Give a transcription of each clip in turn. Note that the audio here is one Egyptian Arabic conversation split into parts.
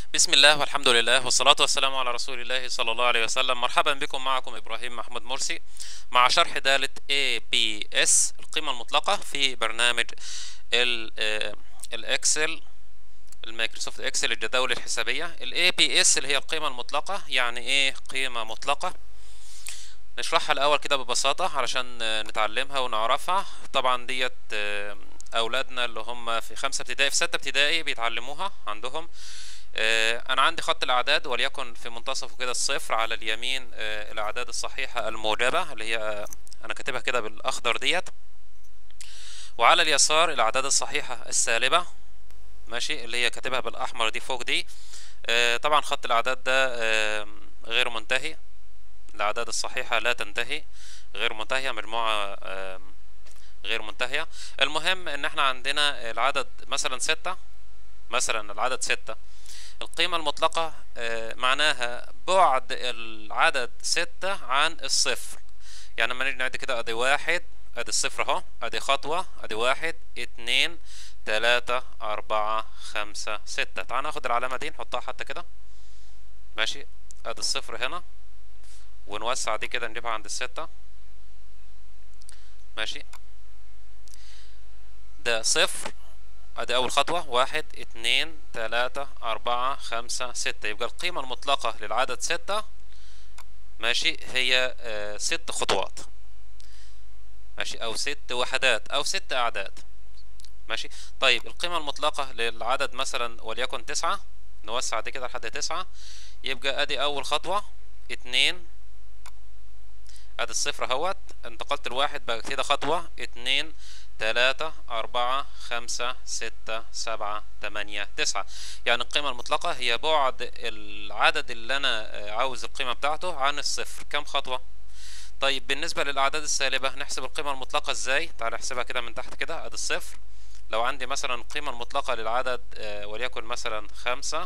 بسم الله والحمد لله والصلاة والسلام على رسول الله صلى الله عليه وسلم مرحبا بكم معكم إبراهيم محمود مرسي مع شرح دالة APS القيمة المطلقة في برنامج ال- آه، الإكسل المايكروسوفت إكسل الجداول الحسابية ال APS اللي هي القيمة المطلقة يعني إيه قيمة مطلقة نشرحها الأول كده ببساطة علشان آه، نتعلمها ونعرفها طبعا ديت آه، أولادنا اللي هم في خمسة ابتدائي في ستة ابتدائي بيتعلموها عندهم آه، أنا عندي خط الأعداد وليكن في منتصفه كده الصفر على اليمين آه، الأعداد الصحيحة الموجبة اللي هي آه، أنا كاتبها كده بالأخضر ديت وعلى اليسار الأعداد الصحيحة السالبة ماشي اللي هي كاتبها بالأحمر دي فوق دي آه، طبعا خط الأعداد ده آه، غير منتهي الأعداد الصحيحة لا تنتهي غير منتهية مجموعة آه، غير منتهية المهم إن احنا عندنا العدد مثلا ستة مثلا العدد ستة القيمة المطلقة آه، معناها بعد العدد ستة عن الصفر يعني لما نيجي نعد كده ادي واحد ادي الصفر اهو ادي خطوة ادي واحد اتنين تلاتة اربعة خمسة ستة تعال ناخد العلامة دي نحطها حتى كده ماشي ادي الصفر هنا ونوسع دي كده نجيبها عند الستة ماشي ده صفر ادي اول خطوة واحد اتنين تلاتة اربعة خمسة ستة يبقى القيمة المطلقة للعدد ستة ماشي هي آه ست خطوات ماشي او ست وحدات او ست اعداد ماشي طيب القيمة المطلقة للعدد مثلا وليكن تسعة نوسع دي كده لحد تسعة يبقى ادي اول خطوة اتنين ادي الصفر اهوت انتقلت لواحد بقى كده خطوة اتنين تلاتة أربعة خمسة ستة سبعة تمانية تسعة يعني القيمة المطلقة هي بعد العدد اللي أنا آه، عاوز القيمة بتاعته عن الصفر كم خطوة طيب بالنسبة للأعداد السالبة نحسب القيمة المطلقة ازاي تعال نحسبها كده من تحت كده ادي الصفر لو عندي مثلا القيمة المطلقة للعدد آه، وليكن مثلا خمسة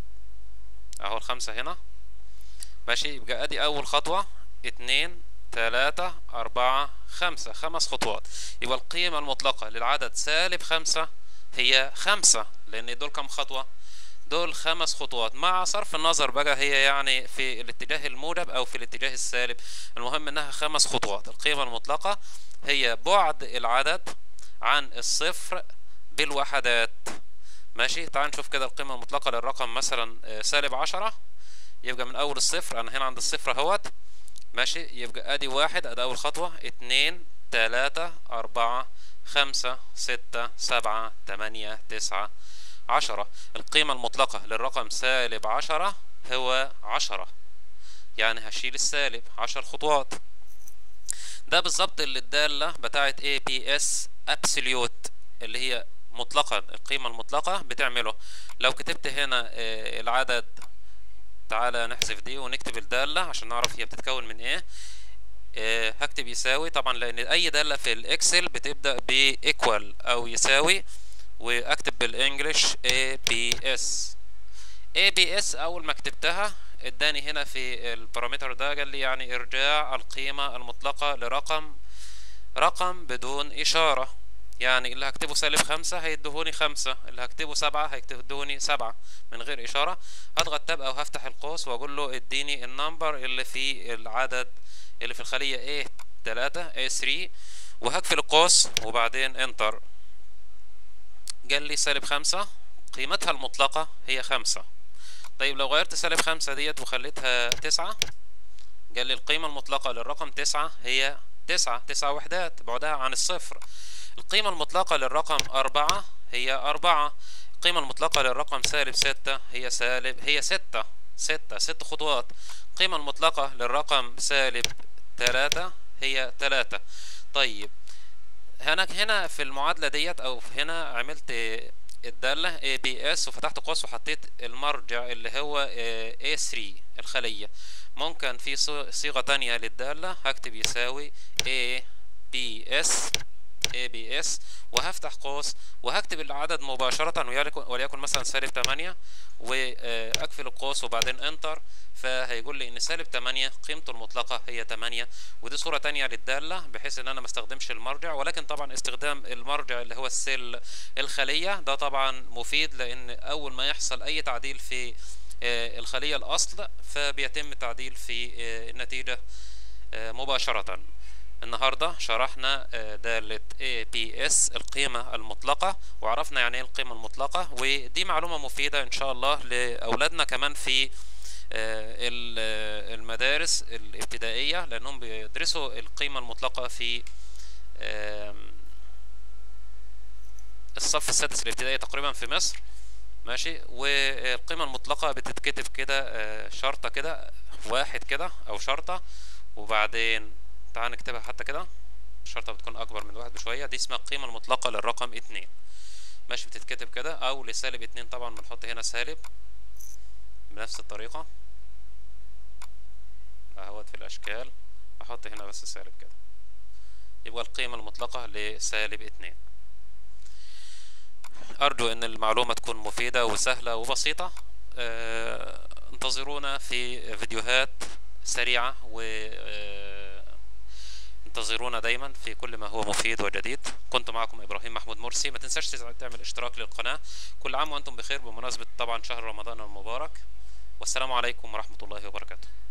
اهو الخمسة هنا ماشي يبقى ادي اول خطوة اتنين تلاتة أربعة خمسة خمس خطوات يبقى القيمة المطلقة للعدد سالب خمسة هي خمسة لأن دول كم خطوة؟ دول خمس خطوات مع صرف النظر بقى هي يعني في الاتجاه الموجب أو في الاتجاه السالب المهم إنها خمس خطوات القيمة المطلقة هي بعد العدد عن الصفر بالوحدات ماشي تعال نشوف كده القيمة المطلقة للرقم مثلا آه، سالب عشرة يبقى من أول الصفر أنا هنا عند الصفر اهوت ماشي يبقى ادي واحد ادي اول خطوة اتنين تلاتة اربعة خمسة ستة سبعة تمانية تسعة عشرة القيمة المطلقة للرقم سالب عشرة هو عشرة يعني هشيل السالب عشر خطوات ده بالظبط اللي الدالة بتاعت APS Absolute اللي هي مطلقا القيمة المطلقة بتعمله لو كتبت هنا آه، العدد تعالى نحذف دي ونكتب الدالة عشان نعرف هي بتتكون من ايه آه، هكتب يساوي طبعا لان اي دالة في الاكسل بتبدأ ب equal او يساوي واكتب بالانجلش ABS ABS اول ما كتبتها اداني هنا في البارامتر ده قال لي يعني ارجاع القيمة المطلقة لرقم رقم بدون اشارة يعني اللي هكتبه سالب خمسة هيدهوني خمسة اللي هكتبه سبعة هيدهوني سبعة من غير إشارة هضغط تاب أو هفتح القوس وأقول له اديني النمبر اللي في العدد اللي في الخلية A تلاتة A3 وهقفل القوس وبعدين انتر قال لي سالب خمسة قيمتها المطلقة هي خمسة طيب لو غيرت سالب خمسة ديت وخليتها تسعة قال لي القيمة المطلقة للرقم تسعة هي تسعة تسعة وحدات بعدها عن الصفر القيمة المطلقة للرقم أربعة هي أربعة القيمة المطلقة للرقم سالب ستة هي سالب هي ستة ستة ست خطوات القيمة المطلقة للرقم سالب تلاتة هي تلاتة طيب هنا هنا في المعادلة ديت أو هنا عملت الدالة ABS وفتحت قوس وحطيت المرجع اللي هو آه، A3 الخلية ممكن في صو- صيغة تانية للدالة هكتب يساوي ABS ABS وهفتح قوس وهكتب العدد مباشرة وليكن, وليكن مثلا سالب 8 واقفل القوس وبعدين انتر فهيقول لي ان سالب 8 قيمته المطلقة هي 8 ودي صورة تانية للدالة بحيث ان انا ما استخدمش المرجع ولكن طبعا استخدام المرجع اللي هو السيل الخلية ده طبعا مفيد لان اول ما يحصل اي تعديل في الخلية الاصل فبيتم التعديل في النتيجة مباشرة النهارده شرحنا دالة APS القيمة المطلقة وعرفنا يعني ايه القيمة المطلقة ودي معلومة مفيدة ان شاء الله لأولادنا كمان في المدارس الابتدائية لأنهم بيدرسوا القيمة المطلقة في الصف السادس الابتدائي تقريبا في مصر ماشي والقيمة المطلقة بتتكتب كده شرطة كده واحد كده أو شرطة وبعدين تعال نكتبها حتى كده الشرطة بتكون أكبر من واحد بشوية دي اسمها القيمة المطلقة للرقم اتنين ماشي بتتكتب كده أو لسالب اتنين طبعا بنحط هنا سالب بنفس الطريقة اهوت في الأشكال أحط هنا بس سالب كده يبقى القيمة المطلقة لسالب اتنين أرجو إن المعلومة تكون مفيدة وسهلة وبسيطة اه انتظرونا في فيديوهات سريعة و اه انتظرونا دايما في كل ما هو مفيد وجديد كنت معكم ابراهيم محمود مرسي ما تنساش تعمل اشتراك للقناة كل عام وانتم بخير بمناسبة طبعا شهر رمضان المبارك والسلام عليكم ورحمة الله وبركاته